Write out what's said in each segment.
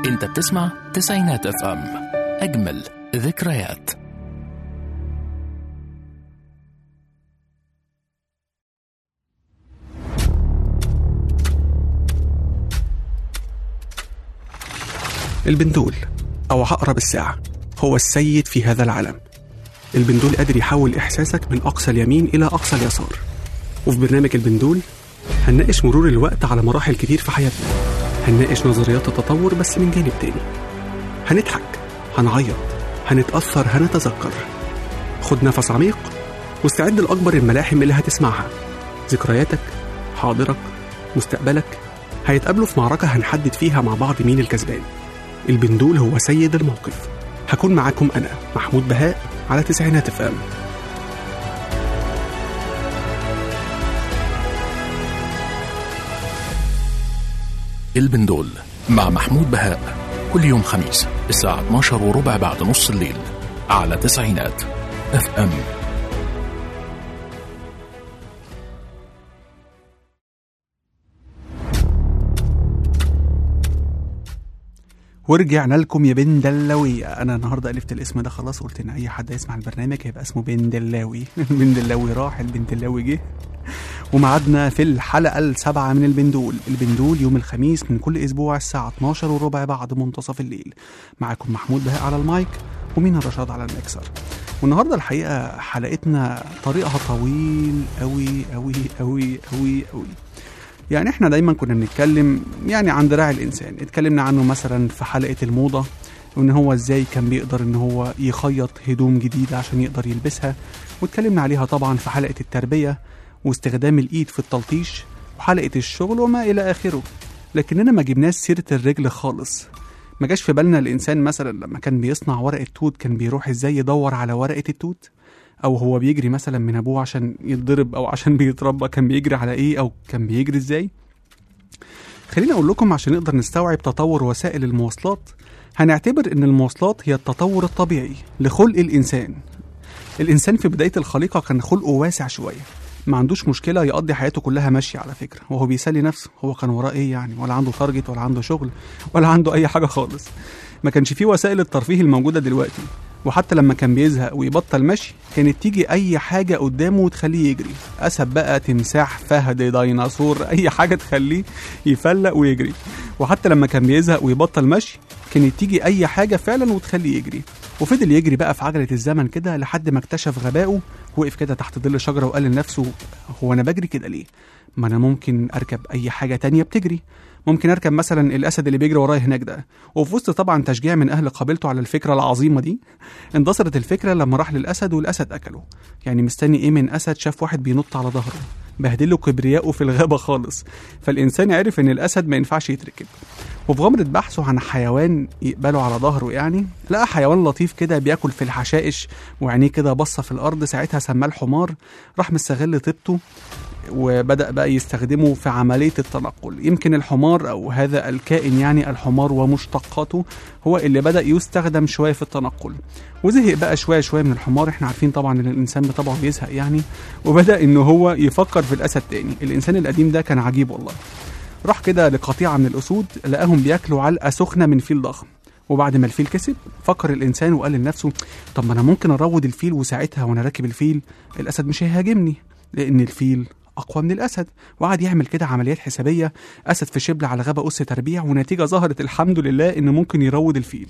انت بتسمع تسعينات اف ام اجمل ذكريات البندول أو عقرب الساعة هو السيد في هذا العالم البندول قادر يحول إحساسك من أقصى اليمين إلى أقصى اليسار وفي برنامج البندول هنناقش مرور الوقت على مراحل كتير في حياتنا هنناقش نظريات التطور بس من جانب تاني هنضحك هنعيط هنتأثر هنتذكر خد نفس عميق واستعد لأكبر الملاحم اللي هتسمعها ذكرياتك حاضرك مستقبلك هيتقابلوا في معركة هنحدد فيها مع بعض مين الكسبان البندول هو سيد الموقف هكون معاكم أنا محمود بهاء على تسعينات اف ام البندول مع محمود بهاء كل يوم خميس الساعة 12 وربع بعد نص الليل على تسعينات اف ام ورجعنا لكم يا بندلاوية أنا النهاردة ألفت الاسم ده خلاص قلت إن أي حد يسمع البرنامج هيبقى اسمه بندلاوي البندلاوي راح البندلاوي جه ومعادنا في الحلقة السابعة من البندول البندول يوم الخميس من كل أسبوع الساعة 12 وربع بعد منتصف الليل معاكم محمود بهاء على المايك ومين الرشاد على المكسر والنهاردة الحقيقة حلقتنا طريقها طويل أوي أوي أوي أوي أوي يعني احنا دايما كنا بنتكلم يعني عن دراع الانسان اتكلمنا عنه مثلا في حلقه الموضه وان هو ازاي كان بيقدر ان هو يخيط هدوم جديده عشان يقدر يلبسها واتكلمنا عليها طبعا في حلقه التربيه واستخدام الايد في التلطيش وحلقه الشغل وما الى اخره لكننا ما جبناش سيره الرجل خالص ما جاش في بالنا الانسان مثلا لما كان بيصنع ورقه توت كان بيروح ازاي يدور على ورقه التوت او هو بيجري مثلا من ابوه عشان يتضرب او عشان بيتربى كان بيجري على ايه او كان بيجري ازاي خليني اقول لكم عشان نقدر نستوعب تطور وسائل المواصلات هنعتبر ان المواصلات هي التطور الطبيعي لخلق الانسان الانسان في بدايه الخليقه كان خلقه واسع شويه ما عندوش مشكله يقضي حياته كلها ماشي على فكره وهو بيسلي نفسه هو كان وراه ايه يعني ولا عنده تارجت ولا عنده شغل ولا عنده اي حاجه خالص ما كانش فيه وسائل الترفيه الموجوده دلوقتي وحتى لما كان بيزهق ويبطل مشي كانت تيجي اي حاجه قدامه وتخليه يجري اسد بقى تمساح فهد ديناصور اي حاجه تخليه يفلق ويجري وحتى لما كان بيزهق ويبطل مشي كانت تيجي اي حاجه فعلا وتخليه يجري وفضل يجري بقى في عجله الزمن كده لحد ما اكتشف غبائه وقف كده تحت ظل شجره وقال لنفسه هو انا بجري كده ليه ما انا ممكن اركب اي حاجه تانية بتجري ممكن اركب مثلا الاسد اللي بيجري ورايا هناك ده وفي وسط طبعا تشجيع من اهل قبيلته على الفكره العظيمه دي اندثرت الفكره لما راح للاسد والاسد اكله يعني مستني ايه من اسد شاف واحد بينط على ظهره بهدله كبرياءه في الغابه خالص فالانسان عرف ان الاسد ما ينفعش يتركب وفي غمرة بحثه عن حيوان يقبله على ظهره يعني لقى حيوان لطيف كده بياكل في الحشائش وعينيه كده بصة في الأرض ساعتها سماه الحمار راح مستغل طيبته وبدأ بقى يستخدمه في عملية التنقل يمكن الحمار أو هذا الكائن يعني الحمار ومشتقاته هو اللي بدأ يستخدم شوية في التنقل وزهق بقى شوية شوية من الحمار احنا عارفين طبعا ان الإنسان بطبعه بيزهق يعني وبدأ إن هو يفكر في الأسد تاني الإنسان القديم ده كان عجيب والله راح كده لقطيعة من الأسود لقاهم بياكلوا علقة سخنة من فيل ضخم وبعد ما الفيل كسب فكر الإنسان وقال لنفسه طب ما أنا ممكن أروض الفيل وساعتها وأنا راكب الفيل الأسد مش هيهاجمني لأن الفيل أقوى من الأسد وقعد يعمل كده عمليات حسابية أسد في شبل على غابة أس تربيع ونتيجة ظهرت الحمد لله إن ممكن يروض الفيل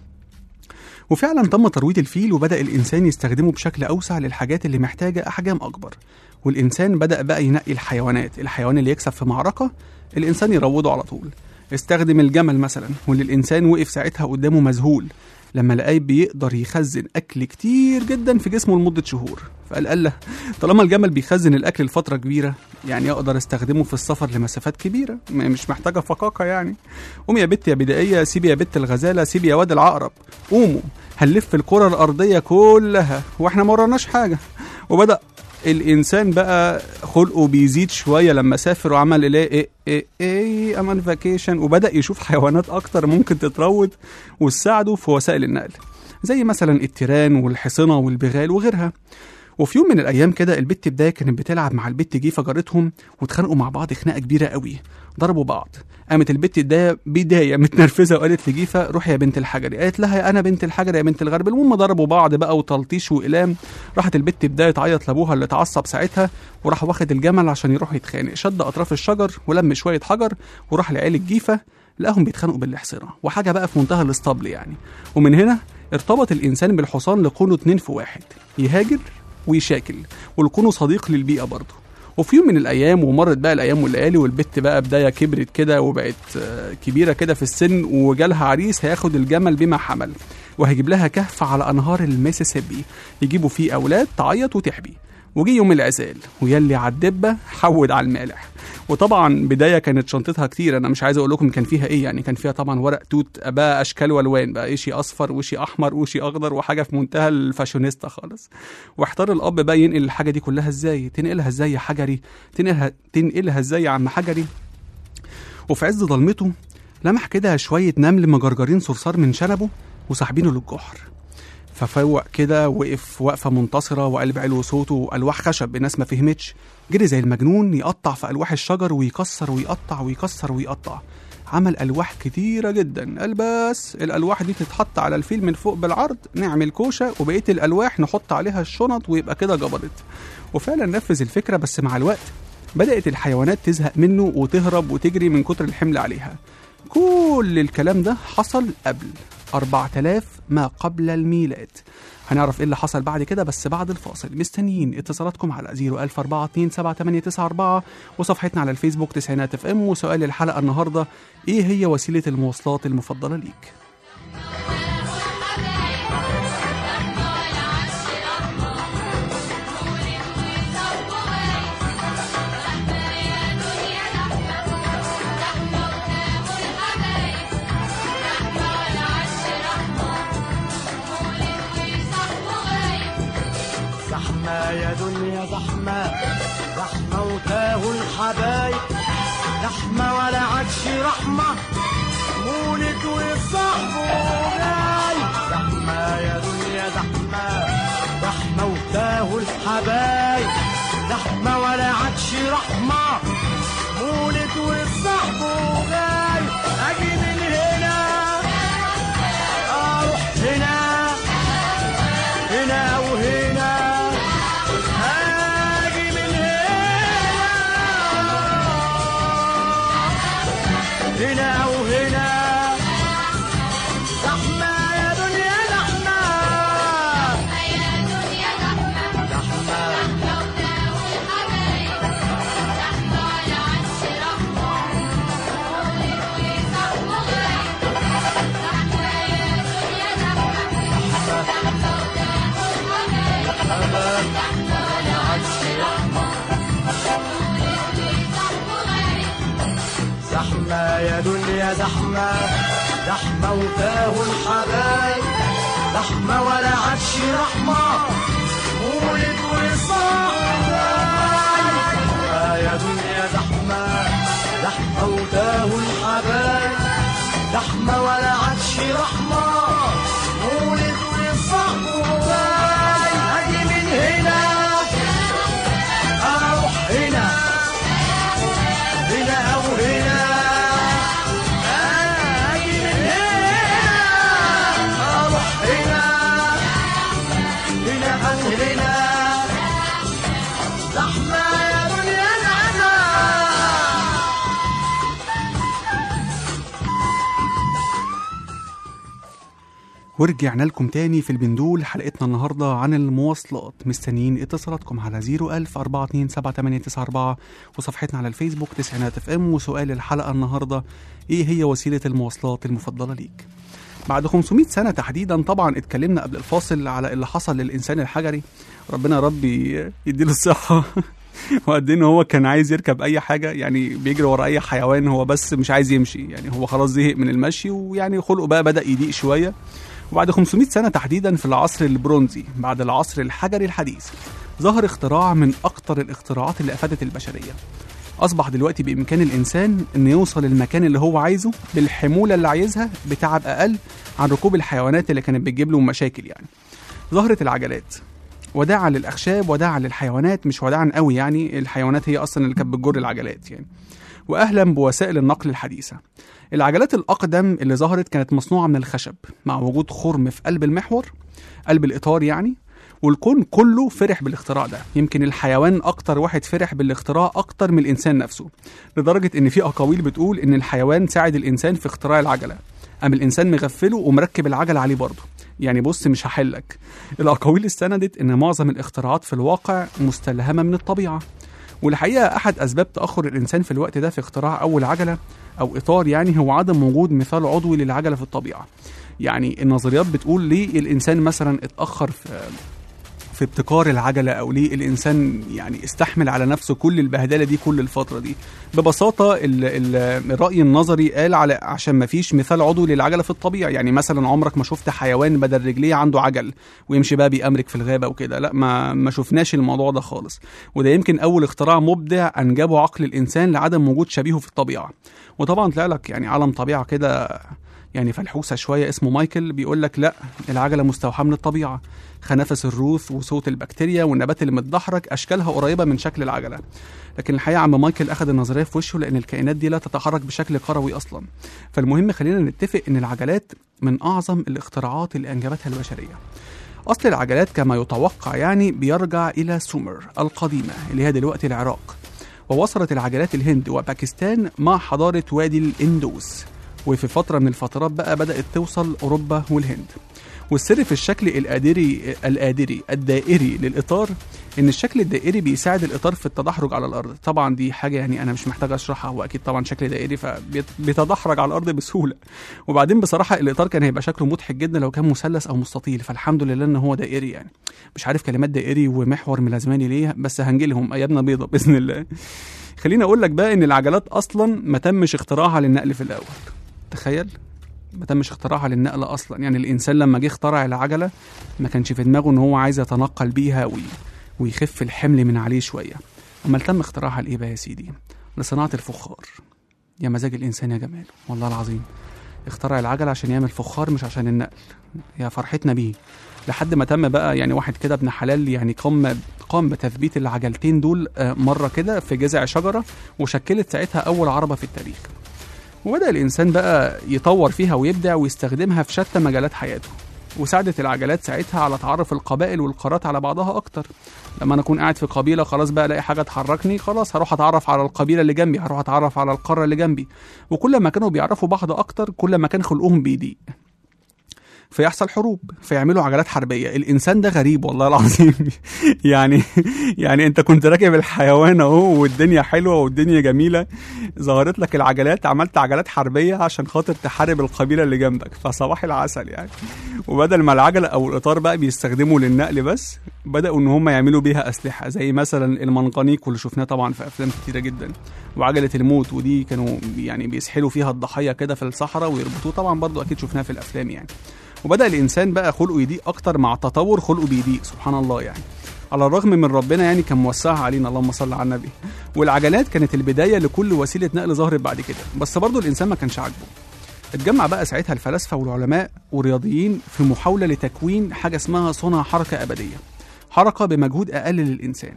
وفعلا تم ترويض الفيل وبدأ الإنسان يستخدمه بشكل أوسع للحاجات اللي محتاجة أحجام أكبر والإنسان بدأ بقى ينقي الحيوانات الحيوان اللي يكسب في معركة الإنسان يروضه على طول استخدم الجمل مثلا واللي الإنسان وقف ساعتها قدامه مذهول لما لقاه بيقدر يخزن أكل كتير جدا في جسمه لمدة شهور فقال قال له طالما الجمل بيخزن الأكل لفترة كبيرة يعني أقدر أستخدمه في السفر لمسافات كبيرة م- مش محتاجة فقاقة يعني قوم يا بت يا بدائية سيبي يا بت الغزالة سيبي يا واد العقرب قوموا هنلف الكرة الأرضية كلها وإحنا ما وراناش حاجة وبدأ الانسان بقى خلقه بيزيد شويه لما سافر وعمل ايه ايه ايه, إيه امان فاكيشن وبدا يشوف حيوانات اكتر ممكن تتروض وتساعده في وسائل النقل زي مثلا التيران والحصنه والبغال وغيرها وفي يوم من الايام كده البت بدايه كانت بتلعب مع البت جيفه جارتهم واتخانقوا مع بعض خناقه كبيره قوي ضربوا بعض قامت البت بدايه بدايه متنرفزه وقالت لجيفه روحي يا بنت الحجر قالت لها يا انا بنت الحجر يا بنت الغرب المهم ضربوا بعض بقى وتلطيش واقلام راحت البت بدايه تعيط لابوها اللي اتعصب ساعتها وراح واخد الجمل عشان يروح يتخانق شد اطراف الشجر ولم شويه حجر وراح لعيال الجيفه لقاهم بيتخانقوا بالاحصنه وحاجه بقى في منتهى الاسطبل يعني ومن هنا ارتبط الانسان بالحصان لكونه اتنين في واحد يهاجر ويشاكل ولكونه صديق للبيئه برضه وفي يوم من الايام ومرت بقى الايام والليالي والبت بقى بدايه كبرت كده وبقت آه، كبيره كده في السن وجالها عريس هياخد الجمل بما حمل وهيجيب لها كهف على انهار الميسيسيبي يجيبوا فيه اولاد تعيط وتحبي وجي يوم العزال ويلي على الدبه حود على المالح وطبعا بدايه كانت شنطتها كتير انا مش عايز اقول لكم كان فيها ايه يعني كان فيها طبعا ورق توت بقى اشكال والوان بقى شيء اصفر وشي احمر وشي اخضر وحاجه في منتهى الفاشونيستا خالص واحتار الاب بقى ينقل الحاجه دي كلها ازاي تنقلها ازاي يا حجري تنقلها تنقلها ازاي يا عم حجري وفي عز ضلمته لمح كده شويه نمل مجرجرين صرصار من شنبه وساحبينه للجحر ففوق كده وقف وقفه منتصره وقلب علو صوته الواح خشب الناس ما فهمتش جري زي المجنون يقطع في الواح الشجر ويكسر ويقطع ويكسر ويقطع عمل الواح كتيره جدا قال بس الالواح دي تتحط على الفيل من فوق بالعرض نعمل كوشه وبقيه الالواح نحط عليها الشنط ويبقى كده جبرت وفعلا نفذ الفكره بس مع الوقت بدات الحيوانات تزهق منه وتهرب وتجري من كتر الحمل عليها كل الكلام ده حصل قبل 4000 ما قبل الميلاد هنعرف ايه اللي حصل بعد كده بس بعد الفاصل مستنيين اتصالاتكم على 01042 وصفحتنا على الفيسبوك تسعينات اف ام وسؤال الحلقه النهارده ايه هي وسيله المواصلات المفضله ليك زحمة يا دنيا زحمة زحمة وتاه الحبايب زحمة ولا عادش رحمة مولد وصاحبه جاي زحمة يا دنيا زحمة زحمة وتاه الحبايب زحمة ولا عادش رحمة مولد وصاحبه جاي أجي من هنا أروح هنا هنا وهنا هاجي من هنا هنا وهنا زحمة يا دنيا زحمة زحمة زحمة يا دنيا زحمة زحمة وتاه الحبايب زحمة ولا عادش رحمة مولد وصاحب زحمة يا دنيا زحمة زحمة وتاه الحبايب زحمة ولا عادش رحمة مولد وصاحب أجي من هنا أروح هنا هنا أو هنا أجي من هنا أروح هنا هنا أو هنا زحمة يا دنيا زحمة ورجعنا لكم تاني في البندول حلقتنا النهاردة عن المواصلات مستنيين اتصالاتكم على 01000 427 وصفحتنا على الفيسبوك تسعينات اف ام وسؤال الحلقة النهاردة ايه هي وسيلة المواصلات المفضلة ليك بعد 500 سنة تحديدا طبعا اتكلمنا قبل الفاصل على اللي حصل للإنسان الحجري ربنا يا رب ي- يديله الصحة وقد ايه ان هو كان عايز يركب اي حاجه يعني بيجري ورا اي حيوان هو بس مش عايز يمشي يعني هو خلاص زهق من المشي ويعني خلقه بقى بدا يضيق شويه وبعد 500 سنه تحديدا في العصر البرونزي بعد العصر الحجري الحديث ظهر اختراع من اكتر الاختراعات اللي افادت البشريه اصبح دلوقتي بامكان الانسان انه يوصل المكان اللي هو عايزه بالحموله اللي عايزها بتعب اقل عن ركوب الحيوانات اللي كانت بتجيب له مشاكل يعني ظهرت العجلات وداعا للاخشاب وداعا للحيوانات مش وداعا قوي يعني الحيوانات هي اصلا اللي كانت بتجر العجلات يعني واهلا بوسائل النقل الحديثه العجلات الاقدم اللي ظهرت كانت مصنوعه من الخشب مع وجود خرم في قلب المحور قلب الاطار يعني والكون كله فرح بالاختراع ده يمكن الحيوان اكتر واحد فرح بالاختراع اكتر من الانسان نفسه لدرجه ان في اقاويل بتقول ان الحيوان ساعد الانسان في اختراع العجله قام الانسان مغفله ومركب العجله عليه برضه يعني بص مش هحلك الاقاويل استندت ان معظم الاختراعات في الواقع مستلهمه من الطبيعه والحقيقه احد اسباب تاخر الانسان في الوقت ده في اختراع اول عجله او اطار يعني هو عدم وجود مثال عضوي للعجله في الطبيعه يعني النظريات بتقول ليه الانسان مثلا اتاخر في في ابتكار العجله او ليه الانسان يعني استحمل على نفسه كل البهدله دي كل الفتره دي ببساطه ال ال الراي النظري قال على عشان ما فيش مثال عضوي للعجله في الطبيعه يعني مثلا عمرك ما شفت حيوان بدل رجليه عنده عجل ويمشي بقى بيأمرك في الغابه وكده لا ما ما شفناش الموضوع ده خالص وده يمكن اول اختراع مبدع انجبه عقل الانسان لعدم وجود شبيهه في الطبيعه وطبعا طلع لك يعني عالم طبيعه كده يعني فلحوسه شويه اسمه مايكل بيقول لك لا العجله مستوحاه من الطبيعه خنفس الروث وصوت البكتيريا والنبات اللي متدحرج اشكالها قريبه من شكل العجله لكن الحقيقه عم مايكل اخذ النظريه في وشه لان الكائنات دي لا تتحرك بشكل كروي اصلا فالمهم خلينا نتفق ان العجلات من اعظم الاختراعات اللي انجبتها البشريه اصل العجلات كما يتوقع يعني بيرجع الى سومر القديمه اللي هي دلوقتي العراق ووصلت العجلات الهند وباكستان مع حضاره وادي الاندوس وفي فتره من الفترات بقى بدات توصل اوروبا والهند والسر في الشكل القادري القادري الدائري للاطار ان الشكل الدائري بيساعد الاطار في التدحرج على الارض طبعا دي حاجه يعني انا مش محتاج اشرحها هو اكيد طبعا شكل دائري فبيتدحرج على الارض بسهوله وبعدين بصراحه الاطار كان هيبقى شكله مضحك جدا لو كان مثلث او مستطيل فالحمد لله ان هو دائري يعني مش عارف كلمات دائري ومحور ملازماني ليه بس هنجيلهم ايامنا بيضه باذن الله خليني اقول لك بقى ان العجلات اصلا ما تمش اختراعها للنقل في الاول تخيل ما تمش اختراعها للنقل اصلا يعني الانسان لما جه اخترع العجله ما كانش في دماغه ان هو عايز يتنقل بيها وي ويخف الحمل من عليه شويه امال تم اختراعها لايه بقى يا سيدي لصناعه الفخار يا مزاج الانسان يا جمال والله العظيم اخترع العجله عشان يعمل فخار مش عشان النقل يا فرحتنا بيه لحد ما تم بقى يعني واحد كده ابن حلال يعني قام قام بتثبيت العجلتين دول آه، مره كده في جذع شجره وشكلت ساعتها اول عربه في التاريخ وبدأ الإنسان بقى يطور فيها ويبدع ويستخدمها في شتى مجالات حياته وساعدت العجلات ساعتها على تعرف القبائل والقارات على بعضها أكتر لما أنا أكون قاعد في قبيلة خلاص بقى ألاقي حاجة تحركني خلاص هروح أتعرف على القبيلة اللي جنبي هروح أتعرف على القارة اللي جنبي وكل ما كانوا بيعرفوا بعض أكتر كل ما كان خلقهم بيضيق فيحصل حروب فيعملوا عجلات حربيه الانسان ده غريب والله العظيم يعني يعني انت كنت راكب الحيوان اهو والدنيا حلوه والدنيا جميله ظهرت لك العجلات عملت عجلات حربيه عشان خاطر تحارب القبيله اللي جنبك فصباح العسل يعني وبدل ما العجله او الاطار بقى بيستخدموا للنقل بس بداوا ان هم يعملوا بيها اسلحه زي مثلا المنقنيق واللي شفناه طبعا في افلام كتيره جدا وعجله الموت ودي كانوا يعني بيسحلوا فيها الضحيه كده في الصحراء ويربطوه طبعا برضو اكيد شفناها في الافلام يعني وبدا الانسان بقى خلقه يضيق اكتر مع التطور خلقه بيضيق سبحان الله يعني على الرغم من ربنا يعني كان موسعها علينا اللهم صل على النبي والعجلات كانت البدايه لكل وسيله نقل ظهرت بعد كده بس برضه الانسان ما كانش عاجبه اتجمع بقى ساعتها الفلاسفه والعلماء والرياضيين في محاوله لتكوين حاجه اسمها صنع حركه ابديه حركه بمجهود اقل للانسان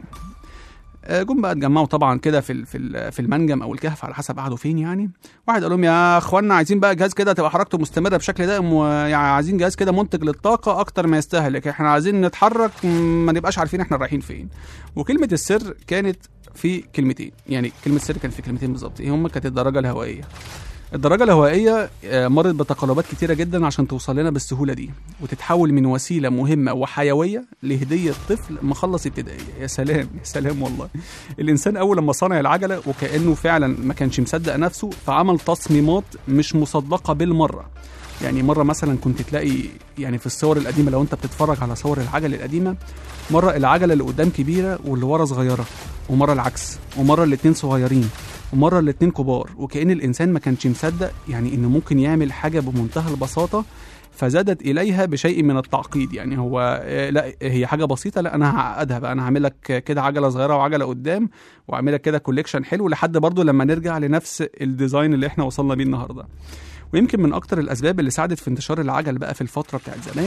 آه، جم بقى اتجمعوا طبعا كده في ال- في ال- في المنجم او الكهف على حسب قعدوا فين يعني واحد قال لهم يا اخوانا عايزين بقى جهاز كده تبقى حركته مستمره بشكل دائم ويعني عايزين جهاز كده منتج للطاقه اكتر ما يستهلك احنا عايزين نتحرك م- ما نبقاش عارفين احنا رايحين فين وكلمه السر كانت في كلمتين يعني كلمه السر كانت في كلمتين بالظبط ايه هم كانت الدرجه الهوائيه الدرجة الهوائية آه، مرت بتقلبات كتيرة جدا عشان توصل لنا بالسهولة دي وتتحول من وسيلة مهمة وحيوية لهدية طفل مخلص ابتدائية يا سلام يا سلام والله الإنسان أول لما صنع العجلة وكأنه فعلا ما كانش مصدق نفسه فعمل تصميمات مش مصدقة بالمرة يعني مرة مثلا كنت تلاقي يعني في الصور القديمة لو أنت بتتفرج على صور العجل القديمة مرة العجلة اللي قدام كبيرة واللي ورا صغيرة ومرة العكس ومرة الاتنين صغيرين ومره الاتنين كبار وكأن الإنسان ما كانش مصدق يعني إنه ممكن يعمل حاجة بمنتهى البساطة فزادت إليها بشيء من التعقيد يعني هو آه، لا هي حاجة بسيطة لا أنا هعقدها بقى أنا هعمل لك كده عجلة صغيرة وعجلة قدام وأعمل لك كده كوليكشن حلو لحد برضو لما نرجع لنفس الديزاين اللي إحنا وصلنا بيه النهاردة ويمكن من أكتر الأسباب اللي ساعدت في انتشار العجل بقى في الفترة بتاعت زمان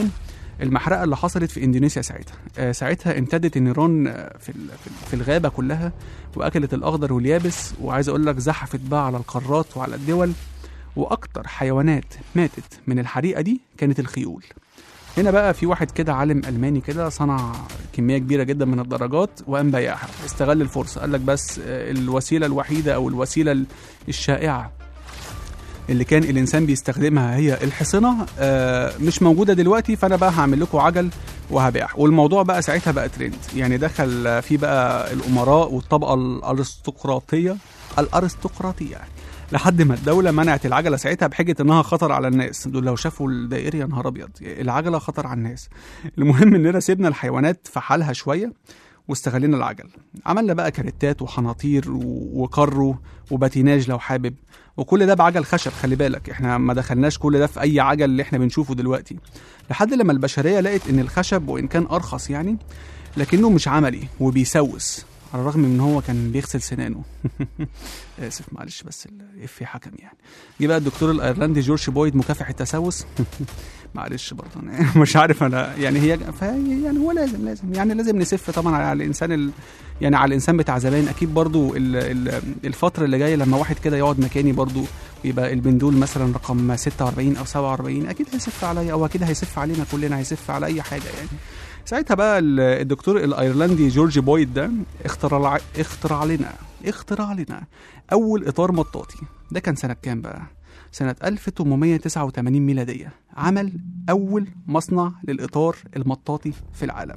المحرقه اللي حصلت في اندونيسيا ساعتها آه، ساعتها امتدت النيران آه، في ال- في ال- في الغابه كلها واكلت الاخضر واليابس وعايز اقول لك زحفت بقى على القارات وعلى الدول واكتر حيوانات ماتت من الحريقه دي كانت الخيول هنا بقى في واحد كده عالم الماني كده صنع كميه كبيره جدا من الدرجات وقام بيعها استغل الفرصه قال لك بس آه، الوسيله الوحيده او الوسيله ال- الشائعه اللي كان الانسان بيستخدمها هي الحصنه آه، مش موجوده دلوقتي فانا بقى هعمل لكم عجل وهبيع والموضوع بقى ساعتها بقى ترند يعني دخل فيه بقى الامراء والطبقه الارستقراطيه الارستقراطيه لحد ما الدولة منعت العجلة ساعتها بحجة إنها خطر على الناس، دول لو شافوا الدائري يا نهار أبيض، العجلة خطر على الناس. المهم إننا سيبنا الحيوانات في حالها شوية واستغلينا العجل. عملنا بقى كاريتات وحناطير و- وكرو وباتيناج لو حابب، وكل ده بعجل خشب خلي بالك، إحنا ما دخلناش كل ده في أي عجل اللي إحنا بنشوفه دلوقتي. لحد لما البشرية لقت إن الخشب وإن كان أرخص يعني لكنه مش عملي وبيسوس على الرغم من ان هو كان بيغسل سنانه اسف معلش بس الافيه حكم يعني جه بقى الدكتور الايرلندي جورج بويد مكافح التسوس معلش برضه انا مش عارف انا يعني هي فهي يعني هو لازم لازم يعني لازم نسف طبعا على الانسان ال يعني على الانسان بتاع زمان اكيد برضه ال ال الفتره اللي جايه لما واحد كده يقعد مكاني برضه يبقى البندول مثلا رقم 46 او 47 اكيد هيسف عليا او اكيد هيسف علينا كلنا هيسف على اي حاجه يعني ساعتها بقى ال- الدكتور الايرلندي جورج بويد ده اخترع اخترع لنا اخترع لنا اول اطار مطاطي ده كان سنه كام بقى سنة 1889 ميلادية عمل أول مصنع للإطار المطاطي في العالم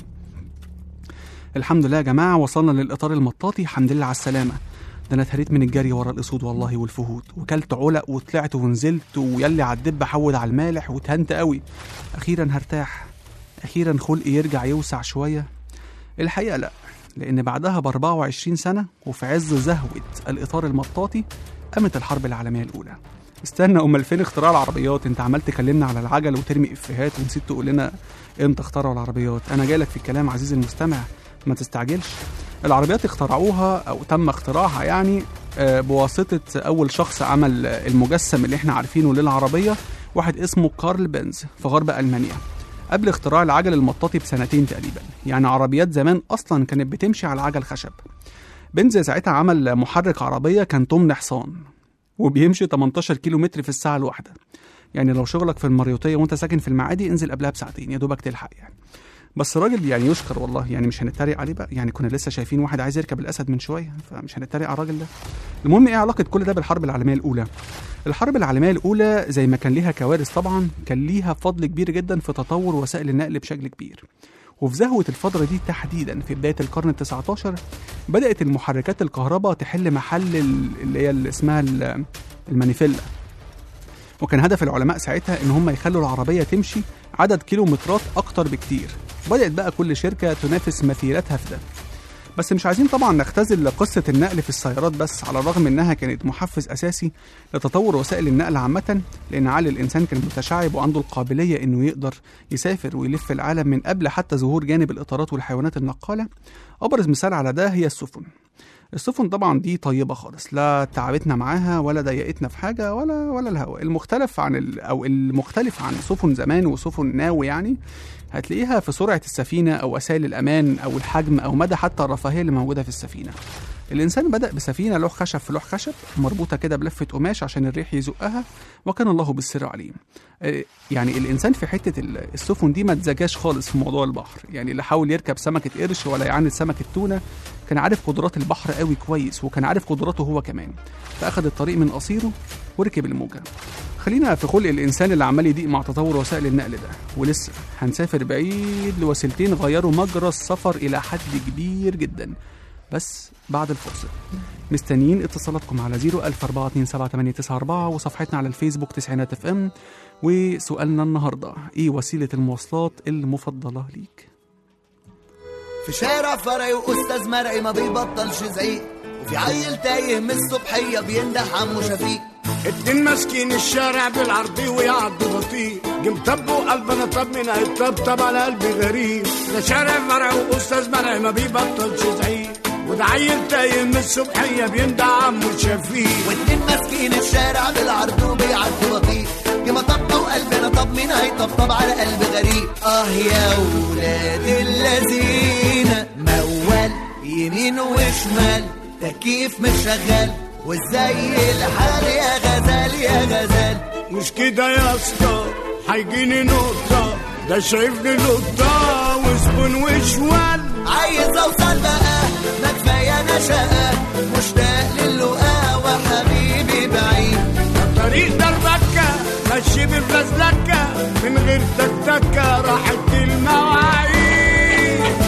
الحمد لله يا جماعة وصلنا للإطار المطاطي الحمد لله على السلامة ده أنا اتهريت من الجري ورا الأسود والله والفهود وكلت علق وطلعت ونزلت ويلي على الدب حود على المالح واتهنت قوي أخيرا هرتاح أخيرا خلقي يرجع يوسع شوية الحقيقة لأ لأن بعدها ب 24 سنة وفي عز زهوة الإطار المطاطي قامت الحرب العالمية الأولى استنى امال فين اختراع العربيات انت عمال تكلمنا على العجل وترمي افيهات ونسيت تقول لنا امتى اخترعوا العربيات انا جايلك في الكلام عزيزي المستمع ما تستعجلش العربيات اخترعوها او تم اختراعها يعني آه، بواسطه اول شخص عمل آه، المجسم اللي احنا عارفينه للعربيه واحد اسمه كارل بنز في غرب المانيا قبل اختراع العجل المطاطي بسنتين تقريبا يعني عربيات زمان اصلا كانت بتمشي على عجل خشب بنز ساعتها عمل محرك عربيه كان طمن حصان وبيمشي 18 كيلو متر في الساعه الواحده يعني لو شغلك في المريوطيه وانت ساكن في المعادي انزل قبلها بساعتين يا دوبك تلحق يعني بس الراجل يعني يشكر والله يعني مش هنتريق عليه بقى يعني كنا لسه شايفين واحد عايز يركب الاسد من شويه فمش هنتريق على الراجل ده المهم ايه علاقه كل ده بالحرب العالميه الاولى الحرب العالميه الاولى زي ما كان ليها كوارث طبعا كان ليها فضل كبير جدا في تطور وسائل النقل بشكل كبير وفي زهوة الفترة دي تحديدا في بداية القرن ال 19 بدأت المحركات الكهرباء تحل محل ال- اللي هي اللي اسمها ال- المانيفيلا وكان هدف العلماء ساعتها ان هم يخلوا العربيه تمشي عدد كيلومترات اكتر بكتير بدات بقى كل شركه تنافس مثيلاتها في ده بس مش عايزين طبعا نختزل قصة النقل في السيارات بس على الرغم انها كانت محفز اساسي لتطور وسائل النقل عامة لان عقل الانسان كان متشعب وعنده القابلية انه يقدر يسافر ويلف العالم من قبل حتى ظهور جانب الاطارات والحيوانات النقالة ابرز مثال على ده هي السفن السفن طبعا دي طيبة خالص لا تعبتنا معاها ولا ضايقتنا في حاجة ولا ولا الهواء المختلف عن ال أو المختلف عن سفن زمان وسفن ناو يعني هتلاقيها في سرعة السفينة أو وسائل الأمان أو الحجم أو مدى حتى الرفاهية اللي موجودة في السفينة الإنسان بدأ بسفينة لوح خشب في لوح خشب مربوطة كده بلفة قماش عشان الريح يزقها وكان الله بالسر عليم آه، يعني الإنسان في حتة ال- السفن دي ما اتزجاش خالص في موضوع البحر يعني اللي حاول يركب سمكة قرش ولا يعاند سمكة تونة كان عارف قدرات البحر قوي كويس وكان عارف قدراته هو كمان فأخد الطريق من قصيره وركب الموجة خلينا في خلق الإنسان اللي عمال يضيق مع تطور وسائل النقل ده ولسه هنسافر بعيد لوسيلتين غيروا مجرى السفر إلى حد كبير جدا بس بعد الفاصل مستنيين اتصالاتكم على 014278994 وصفحتنا على الفيسبوك تسعينات اف ام وسؤالنا النهارده ايه وسيله المواصلات المفضله ليك في شارع فرعي واستاذ مرعي ما بيبطلش زعيق وفي عيل تايه من الصبحيه بينده عمو شفيق اتنين ماسكين الشارع بالعرضي ويعدوا بطيء جم طبوا قلبنا طب من هيطبطب على قلبي غريب ده شارع فرع واستاذ مرعي ما بيبطلش زعيق وده عيل تايه من الصبحيه بيندع عمو شفيق واتنين ماسكين الشارع بالعرض وبيعدوا بطيء يا طب وقلبنا طب مين هيطبطب على قلب غريب اه يا ولاد الذين موال يمين وشمال تكييف مش شغال وازاي الحال يا غزال يا غزال مش كده يا اسطى هيجيني نقطة ده شايفني نقطة وزبون وشوال عايز اوصل بقى ما كفايه انا شقه مشتاق للقاء وحبيبي بعيد طريق دربكة ماشي بالفزلكة من غير تكتكة راحت المواعيد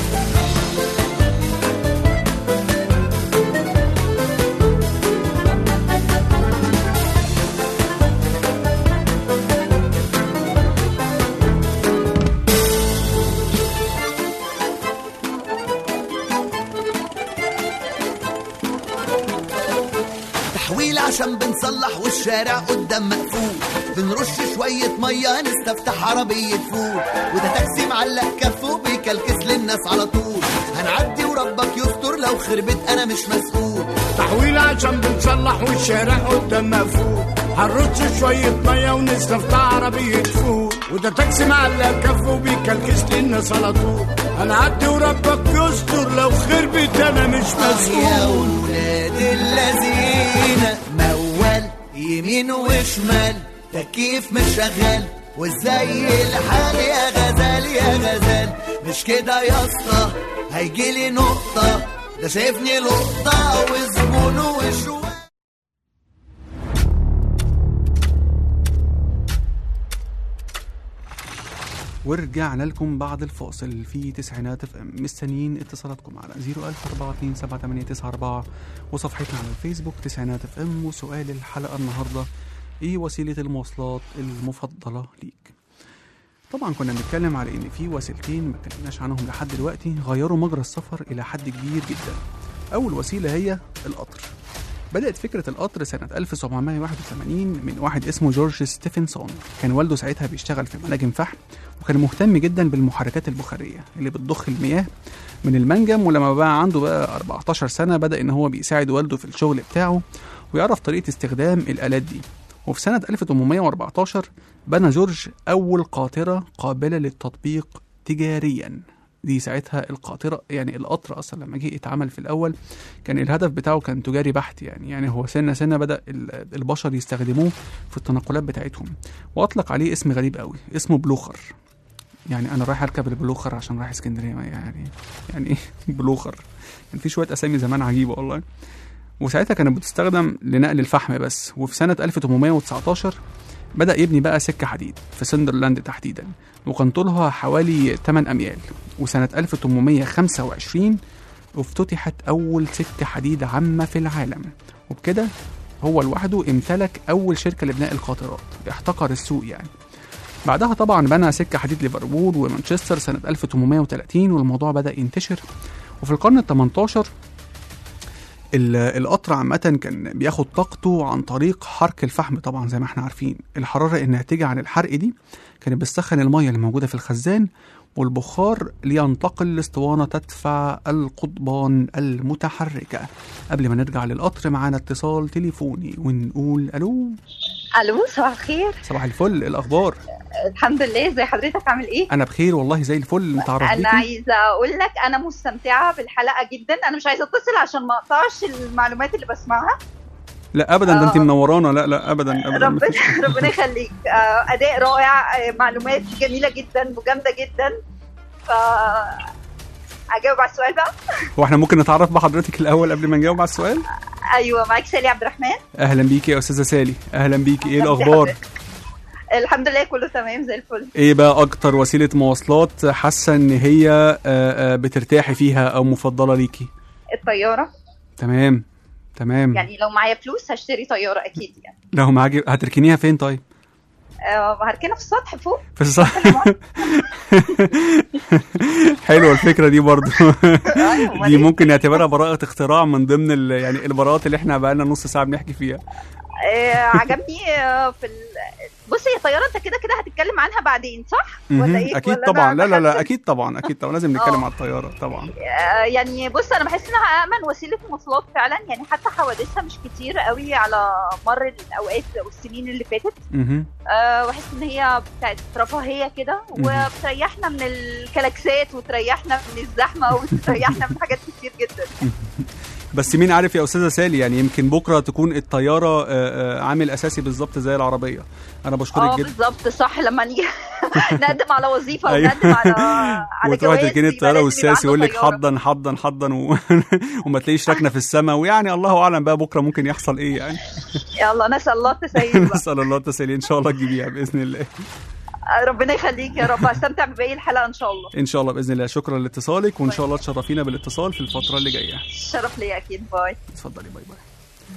تحويل عشان بنصلح والشارع قدام مقفول بنرش شوية مية نستفتح عربية فول وده تاكسي معلق كفه بيكلكس للناس على طول هنعدي وربك يستر لو خربت انا مش مسؤول تحويل عشان بنصلح والشارع قدام مقفول هنرش شوية مية ونستفتح عربية فول وده تاكسي معلق كفه وبيكلكس للناس على طول هنعدي وربك يستر لو خربت انا مش آه يا مسؤول ولاد الذين موال يمين وشمال تكييف مش شغال وازاي الحال يا غزال يا غزال مش كده يا اسطى هيجيلي نقطة ده شايفني لقطة وزبون وشوال ورجعنا لكم بعد الفاصل في تسعينات اف ام مستنيين اتصالاتكم على 01042 وصفحتنا على الفيسبوك تسعينات اف ام وسؤال الحلقه النهارده ايه وسيله المواصلات المفضله ليك طبعا كنا بنتكلم على ان في وسيلتين ما اتكلمناش عنهم لحد دلوقتي غيروا مجرى السفر الى حد كبير جدا اول وسيله هي القطر بدأت فكرة القطر سنة 1781 من واحد اسمه جورج ستيفنسون كان والده ساعتها بيشتغل في مناجم فحم وكان مهتم جدا بالمحركات البخارية اللي بتضخ المياه من المنجم ولما بقى عنده بقى 14 سنة بدأ إن هو بيساعد والده في الشغل بتاعه ويعرف طريقة استخدام الآلات دي وفي سنة 1814 بنى جورج أول قاطرة قابلة للتطبيق تجاريا دي ساعتها القاطرة يعني القطر أصلا لما جه اتعمل في الأول كان الهدف بتاعه كان تجاري بحت يعني يعني هو سنة سنة بدأ ال- البشر يستخدموه في التنقلات بتاعتهم وأطلق عليه اسم غريب قوي اسمه بلوخر يعني أنا رايح أركب البلوخر عشان رايح اسكندرية ما يعني يعني إيه بلوخر كان في شوية أسامي زمان عجيبة والله وساعتها كانت بتستخدم لنقل الفحم بس وفي سنة 1819 بدأ يبني بقى سكة حديد في سندرلاند تحديدا وكان طولها حوالي 8 أميال وسنة 1825 افتتحت أول سكة حديد عامة في العالم وبكده هو لوحده امتلك أول شركة لبناء القاطرات احتكر السوق يعني بعدها طبعا بنى سكة حديد ليفربول ومانشستر سنة 1830 والموضوع بدأ ينتشر وفي القرن ال 18 ال- القطر عامة كان بياخد طاقته عن طريق حرق الفحم طبعا زي ما احنا عارفين الحرارة الناتجة عن الحرق دي كانت بتسخن المية اللي موجودة في الخزان والبخار لينتقل لاسطوانة تدفع القضبان المتحركة قبل ما نرجع للقطر معانا اتصال تليفوني ونقول ألو الو صباح الخير صباح الفل إيه الأخبار الحمد لله ازي حضرتك عامل ايه أنا بخير والله زي الفل نتعرف انا بيكي عايزه اقول لك انا مستمتعه بالحلقه جدا انا مش عايزه اتصل عشان ما اقطعش المعلومات اللي بسمعها لا أبدا ده أنت آه. منورانا لا لا أبدا أبدا ربنا مفيش- ربنا يخليك آه، اداء رائع آه، معلومات جميله جدا وجامده جدا ف اجاوب على السؤال بقى هو احنا ممكن نتعرف بحضرتك الأول قبل ما نجاوب على السؤال ايوه معاك سالي عبد الرحمن اهلا بيكي يا استاذه سالي اهلا بيكي ايه أهلا الاخبار بحضرتك. الحمد لله كله تمام زي الفل ايه بقى اكتر وسيله مواصلات حاسه ان هي آه، آه، بترتاحي فيها او مفضله ليكي الطياره تمام تمام يعني لو معايا فلوس هشتري طياره اكيد يعني لو معاكي هتركنيها فين طيب آه، هركنها في السطح فوق في الصح حلوه الفكره دي برضو أيوة، أمال دي إيه؟ ممكن نعتبرها براءه اختراع من ضمن ال... يعني البراءات اللي احنا بقالنا نص ساعه بنحكي فيها آه، عجبني آه، في ال... بصي هي طياره انت كده كده هتتكلم عنها بعدين صح مهم. ولا ايه اكيد ولا طبعا أنا لا لا لا بحس- اكيد طبعا اكيد طبعا لازم نتكلم آه. على الطياره طبعا آه، يعني بص انا بحس انها امن وسيله مواصلات فعلا يعني حتى حوادثها مش كتير قوي على مر الاوقات والسنين اللي فاتت مهم. أه بحس ان هي بتاعت رفاهيه كده مهم. وبتريحنا من الكلاكسات وتريحنا من الزحمه وتريحنا من حاجات كتير جدا بس مين عارف يا استاذه سالي يعني يمكن بكره تكون الطياره آه، آه، عامل اساسي بالظبط زي العربيه انا بشكرك اه جدا بالظبط صح لما نيجي نقدم على وظيفه أيوة. ونقدم على على وتروح جواز تركني يبقى الطياره لازم يبقى والساسي عنده يقول لك طيارة. حضن حضن حضن و... وما تلاقيش راكنه في السماء ويعني الله اعلم بقى بكره ممكن يحصل ايه يعني يلا نسال الله التسهيل بقى نسال الله التسهيل ان شاء الله تجيبيها باذن الله ربنا يخليك يا رب استمتع بباقي الحلقه ان شاء الله ان شاء الله باذن الله شكرا لاتصالك وان شاء الله تشرفينا بالاتصال في الفتره اللي جايه شرف ليا اكيد باي اتفضلي باي باي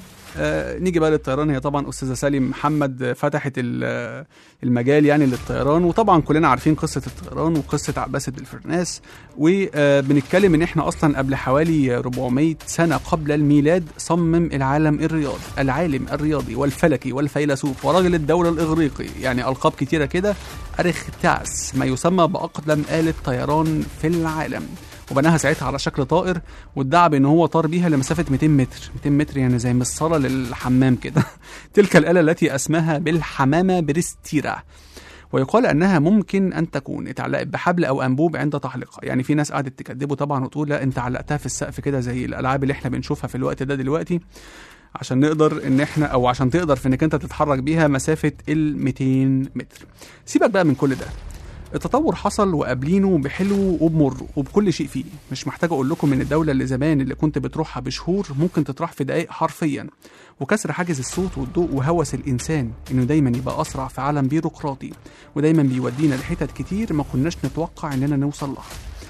آه نيجي بقى للطيران هي طبعا استاذه سالم محمد فتحت ال- المجال يعني للطيران وطبعا كلنا عارفين قصه الطيران وقصه عباسه الفرناس وبنتكلم ان احنا اصلا قبل حوالي 400 سنه قبل الميلاد صمم العالم الرياضي العالم الرياضي والفلكي والفيلسوف ورجل الدوله الاغريقي يعني القاب كتيره كده اريختاس ما يسمى باقدم اله طيران في العالم وبناها ساعتها على شكل طائر وادعى بان هو طار بيها لمسافه 200 متر 200 متر يعني زي مصاله للحمام كده تلك الاله التي اسماها بالحمامه بريستيرا ويقال انها ممكن ان تكون اتعلقت بحبل او انبوب عند تحليقها يعني في ناس قعدت تكذبه طبعا وتقول لا انت علقتها في السقف كده زي الالعاب اللي احنا بنشوفها في الوقت ده دلوقتي عشان نقدر ان احنا او عشان تقدر في انك انت تتحرك بيها مسافه ال 200 متر سيبك بقى من كل ده التطور حصل وقابلينه بحلو وبمره وبكل شيء فيه مش محتاج اقول لكم ان الدوله اللي زمان اللي كنت بتروحها بشهور ممكن تطرح في دقائق حرفيا وكسر حاجز الصوت والضوء وهوس الانسان انه دايما يبقى اسرع في عالم بيروقراطي ودايما بيودينا لحتت كتير ما كناش نتوقع اننا نوصل لها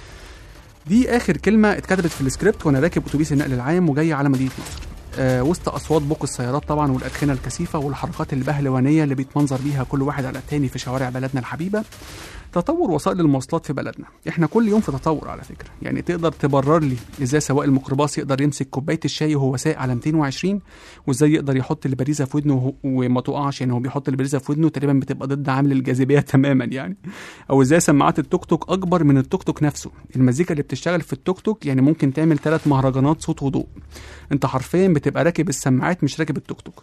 دي اخر كلمه اتكتبت في السكريبت وانا راكب اتوبيس النقل العام وجاي على مدينه نصر آه وسط اصوات بوق السيارات طبعا والادخنه الكثيفه والحركات البهلوانيه اللي بيتمنظر بيها كل واحد على التاني في شوارع بلدنا الحبيبه تطور وسائل المواصلات في بلدنا احنا كل يوم في تطور على فكره يعني تقدر تبرر لي ازاي سواق الميكروباص يقدر يمسك كوبايه الشاي وهو سايق على 220 وازاي يقدر يحط البريزه في ودنه وهو- وما تقعش يعني هو بيحط البريزه في ودنه تقريبا بتبقى ضد عامل الجاذبيه تماما يعني او ازاي سماعات التوك توك اكبر من التوك توك نفسه المزيكا اللي بتشتغل في التوك توك يعني ممكن تعمل ثلاث مهرجانات صوت وضوء انت حرفيا بتبقى راكب السماعات مش راكب التوك توك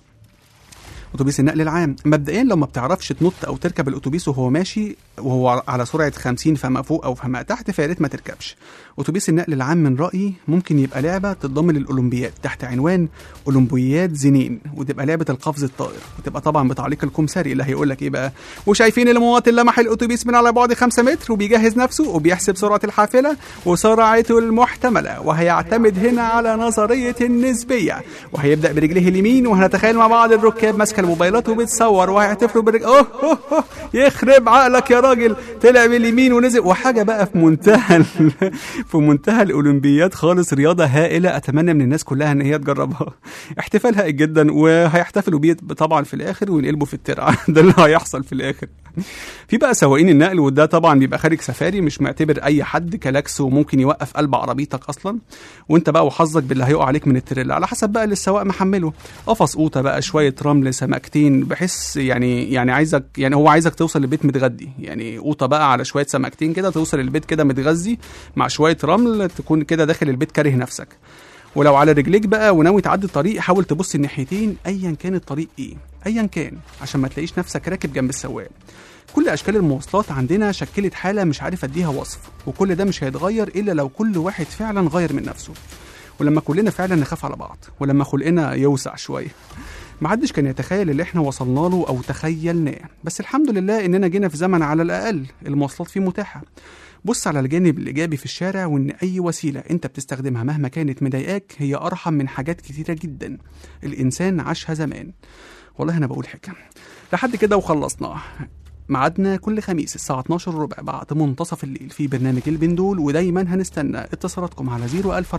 اتوبيس النقل العام مبدئيا لو ما بتعرفش تنط او تركب الاتوبيس وهو ماشي وهو على سرعه 50 فما فوق او فما تحت فيا ريت ما تركبش اتوبيس النقل العام من رايي ممكن يبقى لعبه تتضم للاولمبياد تحت عنوان اولمبياد زنين وتبقى لعبه القفز الطائر وتبقى طبعا بتعليق الكمساري اللي هيقول لك ايه بقى وشايفين المواطن لمح الاتوبيس من على بعد 5 متر وبيجهز نفسه وبيحسب سرعه الحافله وسرعته المحتمله وهيعتمد هنا على نظريه النسبيه وهيبدا برجليه اليمين وهنتخيل مع بعض الركاب ماسكه الموبايلات وبتصور وهيحتفلوا برجل أوه, أوه, اوه يخرب عقلك يا راجل طلع باليمين ونزل وحاجه بقى في منتهى ال- في منتهى الاولمبياد خالص رياضه هائله اتمنى من الناس كلها ان هي تجربها احتفال هائل جدا وهيحتفلوا بيه طبعا في الاخر وينقلبوا في الترعه ده اللي هيحصل في الاخر في بقى سواقين النقل وده طبعا بيبقى خارج سفاري مش معتبر اي حد كلاكس وممكن يوقف قلب عربيتك اصلا وانت بقى وحظك باللي هيقع عليك من التريلا على حسب بقى اللي السواق محمله قفص قوطه بقى شويه رمل سمكتين بحس يعني يعني عايزك يعني هو عايزك توصل للبيت متغدي يعني قوطه بقى على شويه سمكتين كده توصل البيت كده متغذي مع شويه رمل تكون كده داخل البيت كاره نفسك ولو على رجليك بقى وناوي تعدي الطريق حاول تبص الناحيتين ايا كان الطريق ايه ايا كان عشان ما تلاقيش نفسك راكب جنب السواق كل اشكال المواصلات عندنا شكلت حاله مش عارف اديها وصف وكل ده مش هيتغير الا لو كل واحد فعلا غير من نفسه ولما كلنا فعلا نخاف على بعض ولما خلقنا يوسع شويه محدش كان يتخيل اللي احنا وصلنا له او تخيلناه بس الحمد لله اننا جينا في زمن على الاقل المواصلات فيه متاحه بص على الجانب الايجابي في الشارع وان اي وسيله انت بتستخدمها مهما كانت مضايقاك هي ارحم من حاجات كتيره جدا الانسان عاشها زمان والله انا بقول حكم لحد كده وخلصنا ميعادنا كل خميس الساعة 12 وربع بعد منتصف الليل في برنامج البندول ودايما هنستنى اتصالاتكم على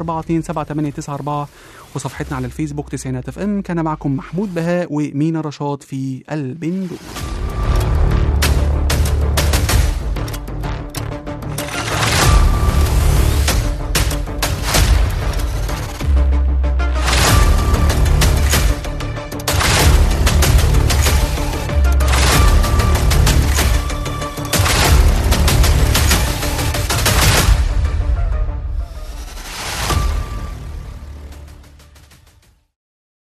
014278994 وصفحتنا على الفيسبوك تسعينات اف ام كان معكم محمود بهاء ومينا رشاد في البندول